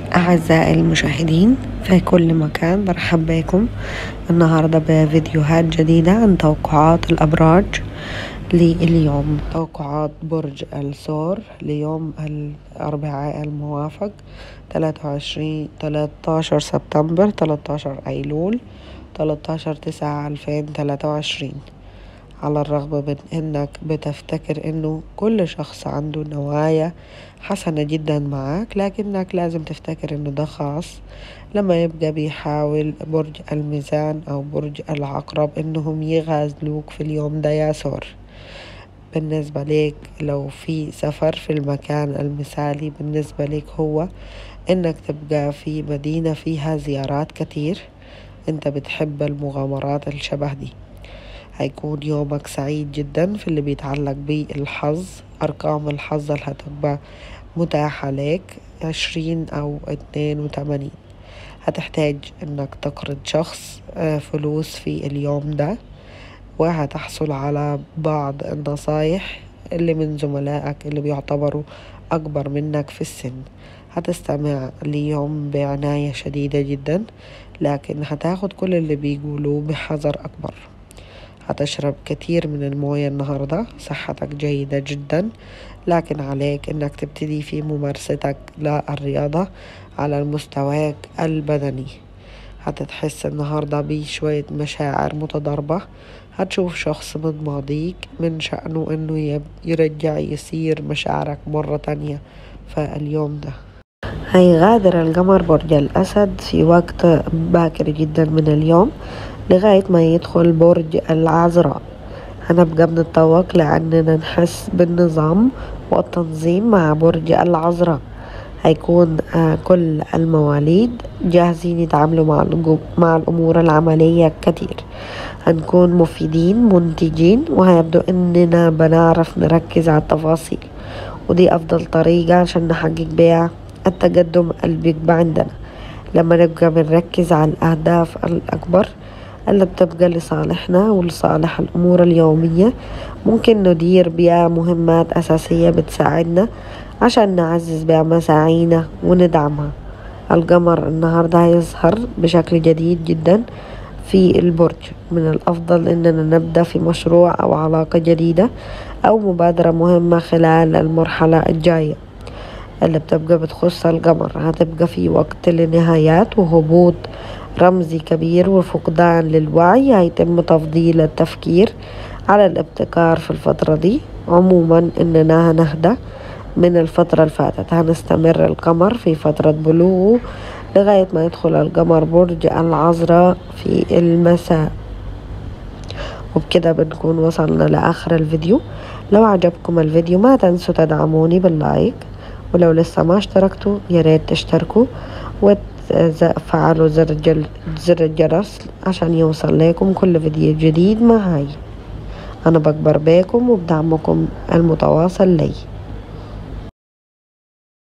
أعزائي المشاهدين في كل مكان برحب بكم النهاردة بفيديوهات جديدة عن توقعات الأبراج لليوم توقعات برج الثور ليوم الأربعاء الموافق 23 13 سبتمبر 13 أيلول 13 9 2023 على الرغم من انك بتفتكر انه كل شخص عنده نوايا حسنة جدا معك لكنك لازم تفتكر انه ده خاص لما يبقى بيحاول برج الميزان او برج العقرب انهم يغازلوك في اليوم ده يا سور بالنسبة ليك لو في سفر في المكان المثالي بالنسبة ليك هو انك تبقى في مدينة فيها زيارات كتير انت بتحب المغامرات الشبه دي هيكون يومك سعيد جدا في اللي بيتعلق بالحظ أرقام الحظ اللي هتبقى متاحة لك عشرين أو اتنين وتمانين هتحتاج انك تقرض شخص فلوس في اليوم ده وهتحصل على بعض النصايح اللي من زملائك اللي بيعتبروا أكبر منك في السن هتستمع ليهم بعناية شديدة جدا لكن هتاخد كل اللي بيقولوه بحذر أكبر هتشرب كتير من الموية النهاردة صحتك جيدة جدا لكن عليك انك تبتدي في ممارستك للرياضة على المستواك البدني هتتحس النهاردة بشوية مشاعر متضاربة هتشوف شخص من ماضيك من شأنه انه يرجع يصير مشاعرك مرة تانية فاليوم ده هيغادر القمر برج الأسد في وقت باكر جدا من اليوم لغاية ما يدخل برج العذراء هنبقى بنتطوق لأننا نحس بالنظام والتنظيم مع برج العذراء هيكون كل المواليد جاهزين يتعاملوا مع مع الأمور العملية كتير هنكون مفيدين منتجين وهيبدو إننا بنعرف نركز على التفاصيل ودي أفضل طريقة عشان نحقق بيها التقدم اللي بيبقى عندنا لما نبقى بنركز على الأهداف الأكبر اللي بتبقى لصالحنا ولصالح الأمور اليومية ممكن ندير بها مهمات أساسية بتساعدنا عشان نعزز بها مساعينا وندعمها القمر النهاردة هيظهر بشكل جديد جدا في البرج من الأفضل إننا نبدأ في مشروع أو علاقة جديدة أو مبادرة مهمة خلال المرحلة الجاية اللي بتبقى بتخص القمر هتبقى في وقت لنهايات وهبوط رمزي كبير وفقدان للوعي هيتم تفضيل التفكير على الابتكار في الفترة دي عموما إننا هنهدى من الفترة اللي فاتت هنستمر القمر في فترة بلوغه لغاية ما يدخل القمر برج العذراء في المساء وبكده بنكون وصلنا لآخر الفيديو لو عجبكم الفيديو ما تنسوا تدعموني باللايك ولو لسه ما اشتركتوا ياريت تشتركوا وتفعلوا زر, زر الجرس عشان يوصل لكم كل فيديو جديد معاي أنا بكبر بيكم وبدعمكم المتواصل لي